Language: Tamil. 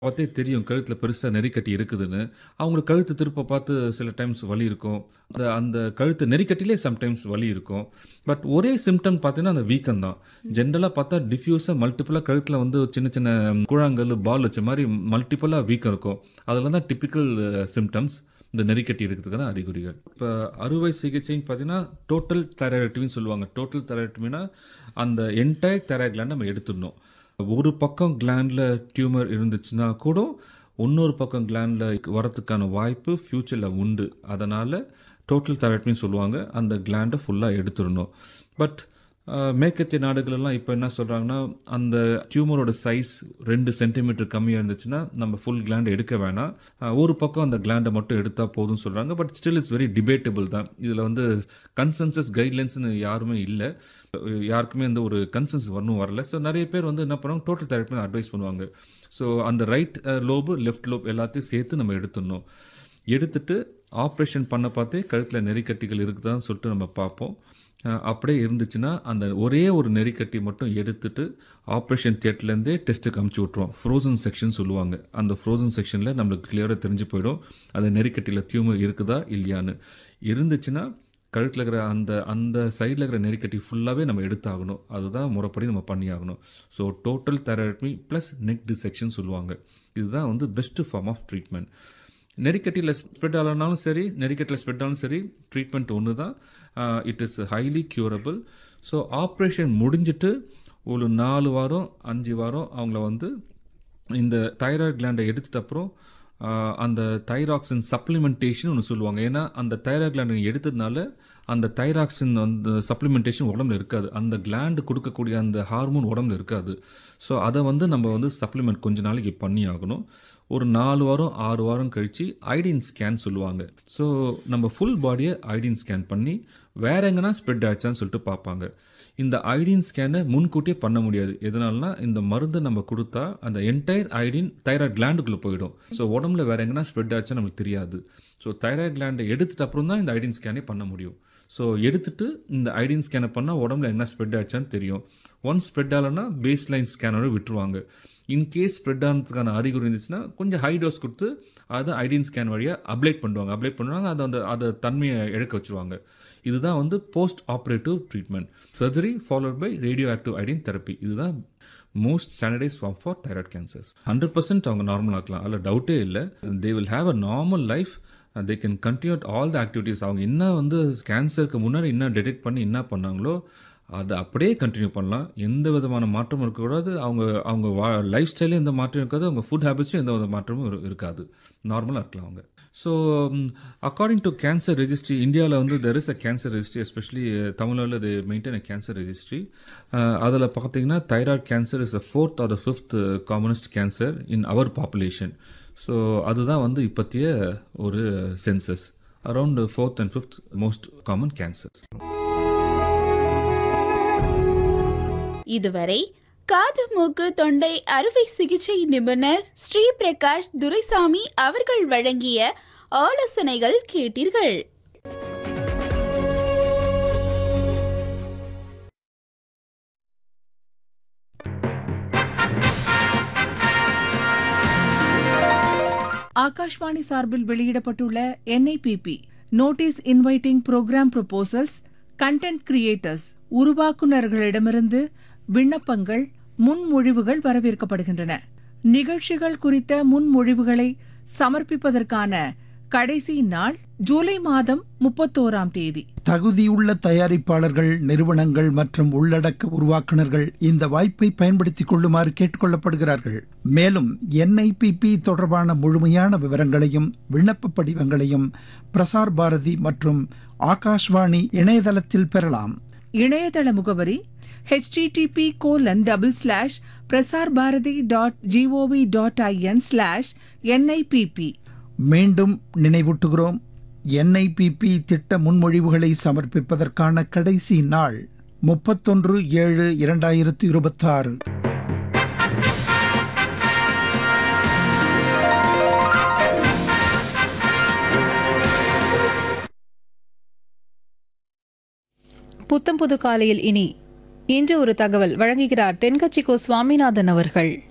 பார்த்தே தெரியும் கழுத்தில் பெருசாக நெறிக்கட்டி இருக்குதுன்னு அவங்களுக்கு கழுத்து திருப்ப பார்த்து சில டைம்ஸ் வலி இருக்கும் அந்த அந்த கழுத்து நெறிக்கட்டிலே சம்டைம்ஸ் வலி இருக்கும் பட் ஒரே சிம்டம் பார்த்தீங்கன்னா அந்த வீக்கம் தான் ஜென்ரலாக பார்த்தா டிஃப்யூஸாக மல்டிப்புளாக கழுத்தில் வந்து ஒரு சின்ன சின்ன கூழாங்கல் பால் வச்ச மாதிரி மல்டிப்புளாக வீக்கம் இருக்கும் அதில் தான் டிப்பிக்கல் சிம்டம்ஸ் இந்த நெறிக்கட்டி இருக்கிறதுக்கான அறிகுறிகள் இப்போ அறுவை சிகிச்சைன்னு பார்த்தீங்கன்னா டோட்டல் தெரட்டின்னு சொல்லுவாங்க டோட்டல் தெரட்டினா அந்த என்டையர் தெராக்லாண்ட் நம்ம எடுத்துடணும் ஒரு பக்கம் கிளாண்டில் டியூமர் இருந்துச்சுன்னா கூட இன்னொரு பக்கம் கிளாண்டில் வரத்துக்கான வாய்ப்பு ஃப்யூச்சரில் உண்டு அதனால் டோட்டல் தெரட்டின்னு சொல்லுவாங்க அந்த கிளாண்டை ஃபுல்லாக எடுத்துடணும் பட் மேற்கத்திய நாடுகளெல்லாம் இப்போ என்ன சொல்கிறாங்கன்னா அந்த டியூமரோட சைஸ் ரெண்டு சென்டிமீட்டர் கம்மியாக இருந்துச்சுன்னா நம்ம ஃபுல் கிளாண்ட் எடுக்க வேணாம் அஹ், ஒரு பக்கம் அந்த கிளாண்டை மட்டும் எடுத்தால் போதும்னு சொல்கிறாங்க but still it's very debatable தான் இதில் வந்து கன்சென்சஸ் கைட்லைன்ஸ்னு யாருமே இல்லை யாருக்குமே இந்த ஒரு கன்சென்ஸ் வரணும் வரல ஸோ நிறைய பேர் வந்து என்ன பண்ணுவாங்க டோட்டல் தெரப்பி அட்வைஸ் பண்ணுவாங்க ஸோ அந்த ரைட் லோபு லெஃப்ட் லோப் எல்லாத்தையும் சேர்த்து நம்ம எடுத்துடணும் எடுத்துட்டு ஆப்ரேஷன் பண்ண பார்த்தே கழுத்தில் நெறிக்கட்டிகள் இருக்குதான்னு சொல்லிட்டு நம்ம பார்ப்போம் அஹ் அப்படியே இருந்துச்சுன்னா அந்த ஒரே ஒரு நெறிக்கட்டி மட்டும் எடுத்துட்டு ஆப்ரேஷன் தியேட்டர்லேருந்தே டெஸ்ட்டுக்கு அமுச்சு விட்ருவோம் ஃப்ரோசன் செக்ஷன் சொல்லுவாங்க அந்த ஃப்ரோசன் செக்ஷனில் நம்மளுக்கு கிளியராக தெரிஞ்சு போயிடும் அந்த நெறிக்கட்டியில் டியூமர் இருக்குதா இல்லையான்னு இருந்துச்சுன்னா கழுத்தில் இருக்கிற அந்த அந்த சைடில் இருக்கிற நெறிக்கட்டி ஃபுல்லாகவே நம்ம எடுத்தாகணும் அதுதான் முறைப்படி நம்ம பண்ணியாகணும் so total therapy plus neck dissection சொல்லுவாங்க இதுதான் வந்து பெஸ்ட்டு ஃபார்ம் ஆஃப் ட்ரீட்மெண்ட் நெறிக்கட்டியில் ஸ்ப்ரெட் ஆனாலும் சரி நெறிக்கட்டியில் ஸ்ப்ரெட் ஆனாலும் சரி ட்ரீட்மெண்ட் ஒன்று தான் it is highly curable so operation முடிஞ்சிட்டு ஒரு நாலு வாரம் அஞ்சு வாரம் அவங்கள வந்து இந்த தைராய்டு கிளாண்டை எடுத்துட்ட அப்புறம் ஆஹ், அந்த தைராக்சின் சப்ளிமெண்டேஷன் ஒன்று சொல்லுவாங்க ஏன்னா அந்த தைராய்டு கிளாண்டை எடுத்ததுனால அந்த தைராக்சின் வந்து சப்ளிமெண்டேஷன் உடம்புல இருக்காது அந்த கிளாண்டு கொடுக்கக்கூடிய அந்த ஹார்மோன் உடம்புல இருக்காது ஸோ அதை வந்து நம்ம வந்து சப்ளிமெண்ட் கொஞ்ச நாளைக்கு பண்ணி ஆகணும் ஒரு நாலு வாரம் ஆறு வாரம் கழித்து ஐடின் ஸ்கேன் சொல்லுவாங்க ஸோ நம்ம ஃபுல் பாடியை ஐடின் ஸ்கேன் பண்ணி வேற எங்கன்னா ஸ்ப்ரெட் ஆயிடுச்சான்னு சொல்லிட்டு பார்ப்பாங்க இந்த ஐடின் ஸ்கேனை முன்கூட்டியே பண்ண முடியாது எதனாலனா இந்த மருந்து நம்ம கொடுத்தா அந்த என்டையர் ஐடின் தைராய்டு கிளாண்டுக்குள்ளே போயிடும் ஸோ உடம்புல வேற எங்கன்னா ஸ்ப்ரெட் ஆச்சா நமக்கு தெரியாது ஸோ தைராய்டு கிளாண்டை எடுத்துட்டு அப்புறம் தான் இந்த ஐடின் ஸ்கேனே பண்ண முடியும் ஸோ எடுத்துட்டு இந்த ஐடின் ஸ்கேனை பண்ணால் உடம்புல என்ன ஸ்ப்ரெட் ஆச்சான்னு தெரியும் ஒன் ஸ்ப்ரெட் ஆகலைன்னா பேஸ் லைன் ஸ்கேனோட விட்டுருவாங்க இன்கேஸ் ஸ்ப்ரெட் ஆனதுக்கான அறிகுறி இருந்துச்சுன்னா கொஞ்சம் ஹை டோஸ் கொடுத்து அதை ஐடின் ஸ்கேன் வழியாக அப்ளேட் பண்ணுவாங்க அப்ளேட் பண்ணுவாங்க அதை அந்த அதை தன்மையை இழக்க வச்சுருவாங்க இதுதான் வந்து post operative treatment surgery followed by radioactive iodine therapy இதுதான் most standardise form for thyroid cancers hundred percent அவங்க நார்மல் ஆக்கலாம் அதில் டவுட்டே இல்லை they will have a normal life they can continue all the activities அவங்க என்ன வந்து கேன்சருக்கு முன்னாடி என்ன டிடெக்ட் பண்ணி என்ன பண்ணாங்களோ அதை அப்படியே கண்டினியூ பண்ணலாம் எந்த விதமான மாற்றமும் இருக்கக்கூடாது அவங்க அவங்க வா லைஃப் ஸ்டைலும் எந்த மாற்றமும் இருக்காது அவங்க ஃபுட் ஹேபிட்ஸும் எந்த வித மாற்றமும் இரு- இருக்காது நார்மலாக இருக்கலாம் அவங்க so according to cancer registry இந்தியாவில் வந்து there is a cancer registry especially தமிழ்நாட்டில் they maintain a cancer registry அதில் பார்த்தீங்கன்னா thyroid cancer is the fourth or the fifth commonest cancer in our population so அதுதான் வந்து இப்போத்திய ஒரு census around fourth and fifth most common cancers இதுவரை காது மூக்கு தொண்டை அறுவை சிகிச்சை நிபுணர் ஸ்ரீ பிரகாஷ் துரைசாமி அவர்கள் வழங்கிய ஆலோசனைகள் கேட்டீர்கள் ஆகாஷ்வாணி சார்பில் வெளியிடப்பட்டுள்ள NIPP notice inviting programme proposals content creators உருவாக்குநர்களிடமிருந்து விண்ணப்பங்கள் முன்மொழிவுகள் வரவேற்கப்படுகின்றன நிகழ்ச்சிகள் குறித்த முன்மொழிவுகளை சமர்ப்பிப்பதற்கான கடைசி நாள் ஜூலை மாதம் முப்பத்தோராம் தேதி தகுதியுள்ள தயாரிப்பாளர்கள் நிறுவனங்கள் மற்றும் உள்ளடக்க உருவாக்குனர்கள் இந்த வாய்ப்பை பயன்படுத்திக் கொள்ளுமாறு கேட்டுக்கொள்ளப்படுகிறார்கள் மேலும் என்ஐபிபி தொடர்பான முழுமையான விவரங்களையும் விண்ணப்ப படிவங்களையும் பிரசார் பாரதி மற்றும் ஆகாஷ்வாணி இணையதளத்தில் பெறலாம் இணையதள முகவரி http colon double slash Prasar Bharati dot GOV dot IN slash NIPP மீண்டும் நினைவூட்டுகிறோம் என்ஐபிபி திட்ட முன்மொழிவுகளை சமர்ப்பிப்பதற்கான கடைசி நாள் முப்பத்தொன்று ஏழு இரண்டாயிரத்து இருபத்தாறு புத்தம் புது காலையில் இனி இன்று ஒரு தகவல் வழங்குகிறார் தென்கட்சி கோ சுவாமிநாதன் அவர்கள்